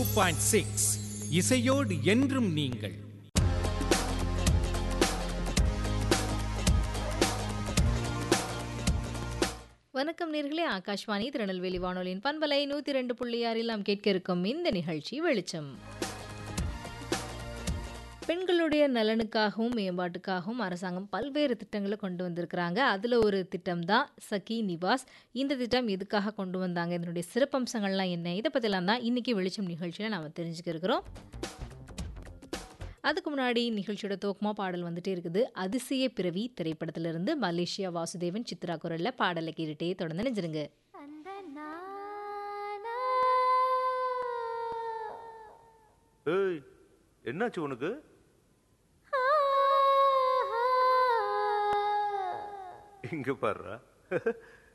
point six இசையோடு என்றும் நீங்கள் வணக்கம் நேர்களே ஆகாஷ்வாணி திருநெல்வேலி வானொலியின் பண்பலை நூற்றி ரெண்டு புள்ளி ஆறில் நாம் கேட்க இருக்கும் இந்த நிகழ்ச்சி வெளிச்சம் பெண்களுடைய நலனுக்காகவும் மேம்பாட்டுக்காகவும் அரசாங்கம் பல்வேறு திட்டங்களை கொண்டு வந்திருக்கிறாங்க அதில் ஒரு திட்டம் தான் சகி நிவாஸ் இந்த திட்டம் எதுக்காக கொண்டு வந்தாங்க இதனுடைய சிறப்பம்சங்கள்லாம் என்ன இதை பற்றிலாம் தான் இன்றைக்கி வெளிச்சம் நிகழ்ச்சியில் நாம் தெரிஞ்சுக்க இருக்கிறோம் அதுக்கு முன்னாடி நிகழ்ச்சியோட தோக்கமா பாடல் வந்துட்டே இருக்குது அதிசய பிறவி திரைப்படத்திலிருந்து மலேசியா வாசுதேவன் சித்ரா குரல்ல பாடலை கேட்டுட்டே தொடர்ந்து நினைச்சிருங்க அந்த நானா ஏய் என்னாச்சு உனக்கு இங்க பாருடா